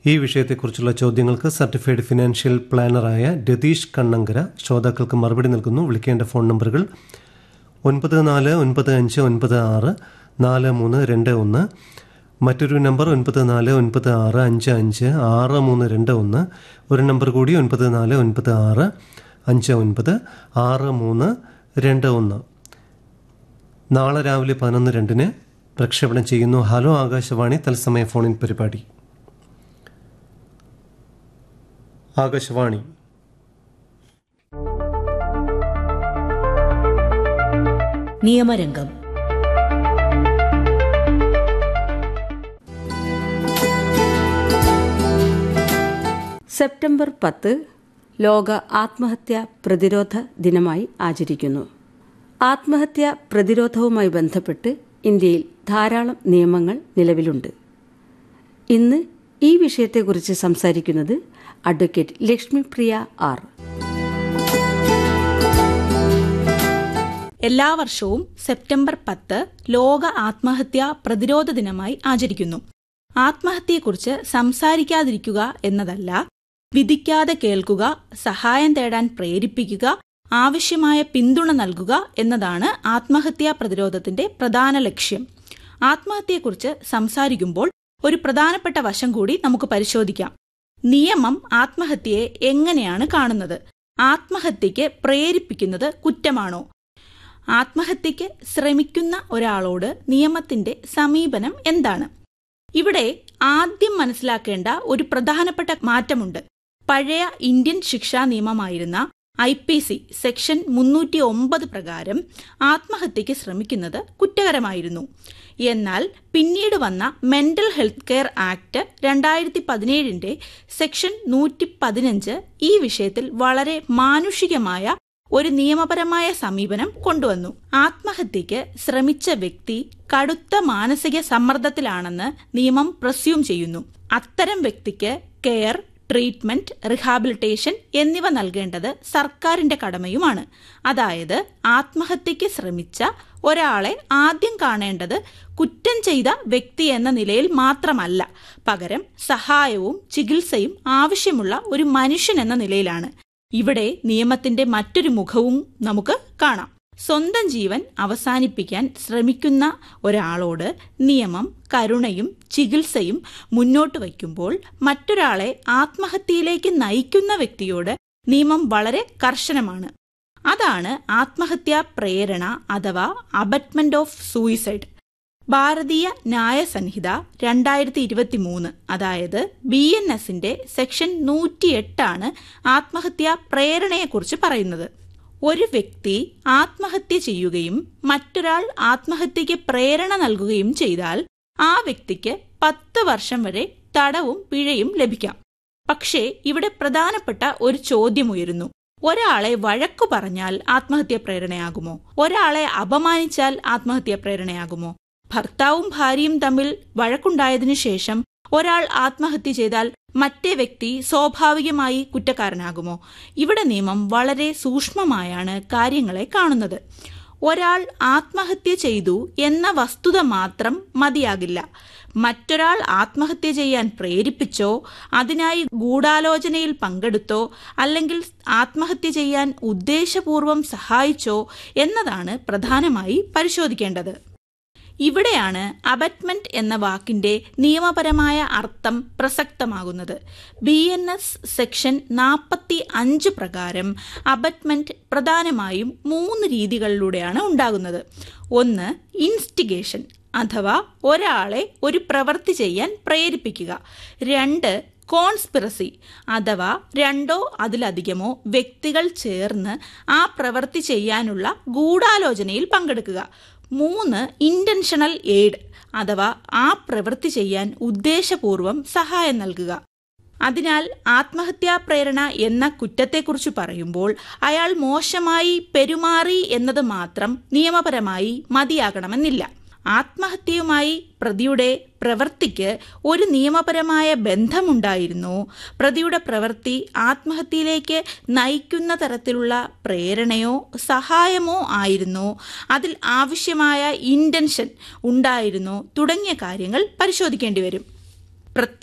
ഈ വിഷയത്തെക്കുറിച്ചുള്ള ചോദ്യങ്ങൾക്ക് സർട്ടിഫൈഡ് ഫിനാൻഷ്യൽ പ്ലാനറായ രതീഷ് കണ്ണങ്കര ശ്രോതാക്കൾക്ക് മറുപടി നൽകുന്നു വിളിക്കേണ്ട ഫോൺ നമ്പറുകൾ ഒൻപത് നാല് ഒൻപത് അഞ്ച് ഒൻപത് ആറ് നാല് മൂന്ന് രണ്ട് ഒന്ന് മറ്റൊരു നമ്പർ ഒൻപത് നാല് ഒൻപത് ആറ് അഞ്ച് അഞ്ച് ആറ് മൂന്ന് രണ്ട് ഒന്ന് ഒരു നമ്പർ കൂടി ഒൻപത് നാല് ഒൻപത് ആറ് അഞ്ച് ഒൻപത് ആറ് മൂന്ന് രണ്ട് ഒന്ന് നാളെ രാവിലെ പതിനൊന്ന് രണ്ടിന് പ്രക്ഷേപണം ചെയ്യുന്നു ഹലോ ആകാശവാണി തത്സമയ ഫോണിൻ പരിപാടി ആകാശവാണി നിയമരംഗം സെപ്റ്റംബർ പത്ത് ലോക ആത്മഹത്യ പ്രതിരോധ ദിനമായി ആചരിക്കുന്നു ആത്മഹത്യ പ്രതിരോധവുമായി ബന്ധപ്പെട്ട് ഇന്ത്യയിൽ ധാരാളം നിയമങ്ങൾ നിലവിലുണ്ട് ഇന്ന് ഈ വിഷയത്തെക്കുറിച്ച് സംസാരിക്കുന്നത് അഡ്വക്കേറ്റ് ലക്ഷ്മിപ്രിയ ആർ എല്ലാ വർഷവും സെപ്റ്റംബർ പത്ത് ലോക ആത്മഹത്യാ പ്രതിരോധ ദിനമായി ആചരിക്കുന്നു ആത്മഹത്യയെക്കുറിച്ച് സംസാരിക്കാതിരിക്കുക എന്നതല്ല വിധിക്കാതെ കേൾക്കുക സഹായം തേടാൻ പ്രേരിപ്പിക്കുക ആവശ്യമായ പിന്തുണ നൽകുക എന്നതാണ് ആത്മഹത്യാ പ്രതിരോധത്തിന്റെ പ്രധാന ലക്ഷ്യം ആത്മഹത്യയെക്കുറിച്ച് സംസാരിക്കുമ്പോൾ ഒരു പ്രധാനപ്പെട്ട വശം കൂടി നമുക്ക് പരിശോധിക്കാം നിയമം ആത്മഹത്യയെ എങ്ങനെയാണ് കാണുന്നത് ആത്മഹത്യയ്ക്ക് പ്രേരിപ്പിക്കുന്നത് കുറ്റമാണോ ആത്മഹത്യയ്ക്ക് ശ്രമിക്കുന്ന ഒരാളോട് നിയമത്തിന്റെ സമീപനം എന്താണ് ഇവിടെ ആദ്യം മനസ്സിലാക്കേണ്ട ഒരു പ്രധാനപ്പെട്ട മാറ്റമുണ്ട് പഴയ ഇന്ത്യൻ ശിക്ഷാ നിയമമായിരുന്ന ഐ പി സി സെക്ഷൻ മുന്നൂറ്റി ഒമ്പത് പ്രകാരം ആത്മഹത്യയ്ക്ക് ശ്രമിക്കുന്നത് കുറ്റകരമായിരുന്നു എന്നാൽ പിന്നീട് വന്ന മെന്റൽ ഹെൽത്ത് കെയർ ആക്ട് രണ്ടായിരത്തി പതിനേഴിന്റെ സെക്ഷൻ നൂറ്റി പതിനഞ്ച് ഈ വിഷയത്തിൽ വളരെ മാനുഷികമായ ഒരു നിയമപരമായ സമീപനം കൊണ്ടുവന്നു ആത്മഹത്യയ്ക്ക് ശ്രമിച്ച വ്യക്തി കടുത്ത മാനസിക സമ്മർദ്ദത്തിലാണെന്ന് നിയമം പ്രസ്യൂം ചെയ്യുന്നു അത്തരം വ്യക്തിക്ക് കെയർ ട്രീറ്റ്മെന്റ് റിഹാബിലിറ്റേഷൻ എന്നിവ നൽകേണ്ടത് സർക്കാരിന്റെ കടമയുമാണ് അതായത് ആത്മഹത്യയ്ക്ക് ശ്രമിച്ച ഒരാളെ ആദ്യം കാണേണ്ടത് കുറ്റം ചെയ്ത വ്യക്തി എന്ന നിലയിൽ മാത്രമല്ല പകരം സഹായവും ചികിത്സയും ആവശ്യമുള്ള ഒരു മനുഷ്യൻ എന്ന നിലയിലാണ് ഇവിടെ നിയമത്തിന്റെ മറ്റൊരു മുഖവും നമുക്ക് കാണാം സ്വന്തം ജീവൻ അവസാനിപ്പിക്കാൻ ശ്രമിക്കുന്ന ഒരാളോട് നിയമം കരുണയും ചികിത്സയും മുന്നോട്ട് വയ്ക്കുമ്പോൾ മറ്റൊരാളെ ആത്മഹത്യയിലേക്ക് നയിക്കുന്ന വ്യക്തിയോട് നിയമം വളരെ കർശനമാണ് അതാണ് ആത്മഹത്യാ പ്രേരണ അഥവാ അബറ്റ്മെന്റ് ഓഫ് സൂയിസൈഡ് ഭാരതീയ ന്യായ സംഹിത രണ്ടായിരത്തി ഇരുപത്തി മൂന്ന് അതായത് ബി എൻ എസിന്റെ സെക്ഷൻ നൂറ്റിയെട്ടാണ് ആത്മഹത്യാ പ്രേരണയെക്കുറിച്ച് പറയുന്നത് ഒരു വ്യക്തി ആത്മഹത്യ ചെയ്യുകയും മറ്റൊരാൾ ആത്മഹത്യയ്ക്ക് പ്രേരണ നൽകുകയും ചെയ്താൽ ആ വ്യക്തിക്ക് പത്ത് വർഷം വരെ തടവും പിഴയും ലഭിക്കാം പക്ഷേ ഇവിടെ പ്രധാനപ്പെട്ട ഒരു ചോദ്യം ഉയരുന്നു ഒരാളെ വഴക്കു പറഞ്ഞാൽ ആത്മഹത്യ പ്രേരണയാകുമോ ഒരാളെ അപമാനിച്ചാൽ ആത്മഹത്യ പ്രേരണയാകുമോ ഭർത്താവും ഭാര്യയും തമ്മിൽ വഴക്കുണ്ടായതിനു ശേഷം ഒരാൾ ആത്മഹത്യ ചെയ്താൽ മറ്റേ വ്യക്തി സ്വാഭാവികമായി കുറ്റക്കാരനാകുമോ ഇവിടെ നിയമം വളരെ സൂക്ഷ്മമായാണ് കാര്യങ്ങളെ കാണുന്നത് ഒരാൾ ആത്മഹത്യ ചെയ്തു എന്ന വസ്തുത മാത്രം മതിയാകില്ല മറ്റൊരാൾ ആത്മഹത്യ ചെയ്യാൻ പ്രേരിപ്പിച്ചോ അതിനായി ഗൂഢാലോചനയിൽ പങ്കെടുത്തോ അല്ലെങ്കിൽ ആത്മഹത്യ ചെയ്യാൻ ഉദ്ദേശപൂർവം സഹായിച്ചോ എന്നതാണ് പ്രധാനമായി പരിശോധിക്കേണ്ടത് ഇവിടെയാണ് അബറ്റ്മെന്റ് എന്ന വാക്കിന്റെ നിയമപരമായ അർത്ഥം പ്രസക്തമാകുന്നത് ബി എൻ എസ് സെക്ഷൻ നാൽപ്പത്തി അഞ്ച് പ്രകാരം അബറ്റ്മെന്റ് പ്രധാനമായും മൂന്ന് രീതികളിലൂടെയാണ് ഉണ്ടാകുന്നത് ഒന്ന് ഇൻസ്റ്റിഗേഷൻ അഥവാ ഒരാളെ ഒരു പ്രവൃത്തി ചെയ്യാൻ പ്രേരിപ്പിക്കുക രണ്ട് കോൺസ്പിറസി അഥവാ രണ്ടോ അതിലധികമോ വ്യക്തികൾ ചേർന്ന് ആ പ്രവൃത്തി ചെയ്യാനുള്ള ഗൂഢാലോചനയിൽ പങ്കെടുക്കുക മൂന്ന് ഇന്റൻഷണൽ എയ്ഡ് അഥവാ ആ പ്രവൃത്തി ചെയ്യാൻ ഉദ്ദേശപൂർവം സഹായം നൽകുക അതിനാൽ ആത്മഹത്യാ പ്രേരണ എന്ന കുറ്റത്തെക്കുറിച്ച് പറയുമ്പോൾ അയാൾ മോശമായി പെരുമാറി എന്നത് മാത്രം നിയമപരമായി മതിയാകണമെന്നില്ല ആത്മഹത്യയുമായി പ്രതിയുടെ പ്രവൃത്തിക്ക് ഒരു നിയമപരമായ ബന്ധമുണ്ടായിരുന്നു പ്രതിയുടെ പ്രവൃത്തി ആത്മഹത്യയിലേക്ക് നയിക്കുന്ന തരത്തിലുള്ള പ്രേരണയോ സഹായമോ ആയിരുന്നോ അതിൽ ആവശ്യമായ ഇന്റൻഷൻ ഉണ്ടായിരുന്നോ തുടങ്ങിയ കാര്യങ്ങൾ പരിശോധിക്കേണ്ടി വരും